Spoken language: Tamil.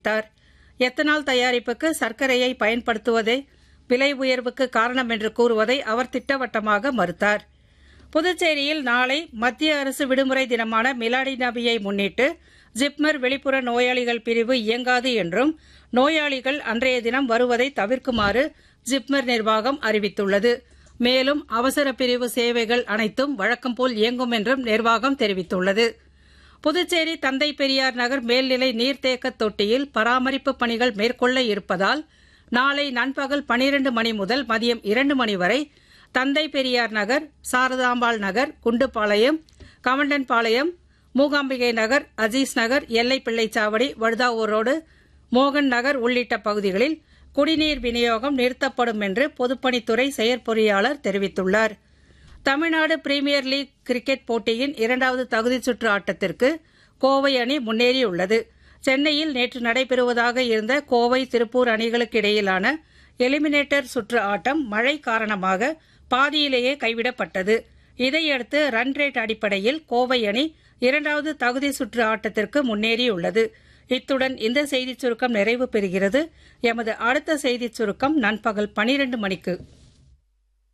தெரிவித்தார் எத்தனால் தயாரிப்புக்கு சர்க்கரையை பயன்படுத்துவதே விலை உயர்வுக்கு காரணம் என்று கூறுவதை அவர் திட்டவட்டமாக மறுத்தார் புதுச்சேரியில் நாளை மத்திய அரசு விடுமுறை தினமான மிலாடி நபியை முன்னிட்டு ஜிப்மர் வெளிப்புற நோயாளிகள் பிரிவு இயங்காது என்றும் நோயாளிகள் அன்றைய தினம் வருவதை தவிர்க்குமாறு ஜிப்மர் நிர்வாகம் அறிவித்துள்ளது மேலும் அவசர பிரிவு சேவைகள் அனைத்தும் வழக்கம்போல் இயங்கும் என்றும் நிர்வாகம் தெரிவித்துள்ளது புதுச்சேரி தந்தை பெரியார் நகர் மேல்நிலை நீர்த்தேக்க தொட்டியில் பராமரிப்பு பணிகள் மேற்கொள்ள இருப்பதால் நாளை நண்பகல் பனிரண்டு மணி முதல் மதியம் இரண்டு மணி வரை தந்தை பெரியார் நகர் சாரதாம்பாள் நகர் குண்டுபாளையம் கவண்டன்பாளையம் மூகாம்பிகை நகர் அஜீஸ் நகர் எல்லை பிள்ளைச்சாவடி வழுதாவூர் ரோடு மோகன் நகர் உள்ளிட்ட பகுதிகளில் குடிநீர் விநியோகம் நிறுத்தப்படும் என்று பொதுப்பணித்துறை செயற்பொறியாளர் தெரிவித்துள்ளார் தமிழ்நாடு பிரீமியர் லீக் கிரிக்கெட் போட்டியின் இரண்டாவது தகுதிச் சுற்று ஆட்டத்திற்கு கோவை அணி முன்னேறியுள்ளது சென்னையில் நேற்று நடைபெறுவதாக இருந்த கோவை திருப்பூர் அணிகளுக்கு இடையிலான எலிமினேட்டர் சுற்று ஆட்டம் மழை காரணமாக பாதியிலேயே கைவிடப்பட்டது இதையடுத்து ரன் ரேட் அடிப்படையில் கோவை அணி இரண்டாவது தகுதி சுற்று ஆட்டத்திற்கு முன்னேறியுள்ளது இத்துடன் இந்த செய்திச் சுருக்கம் நிறைவு பெறுகிறது எமது அடுத்த செய்திச் சுருக்கம் நண்பகல் பனிரண்டு மணிக்கு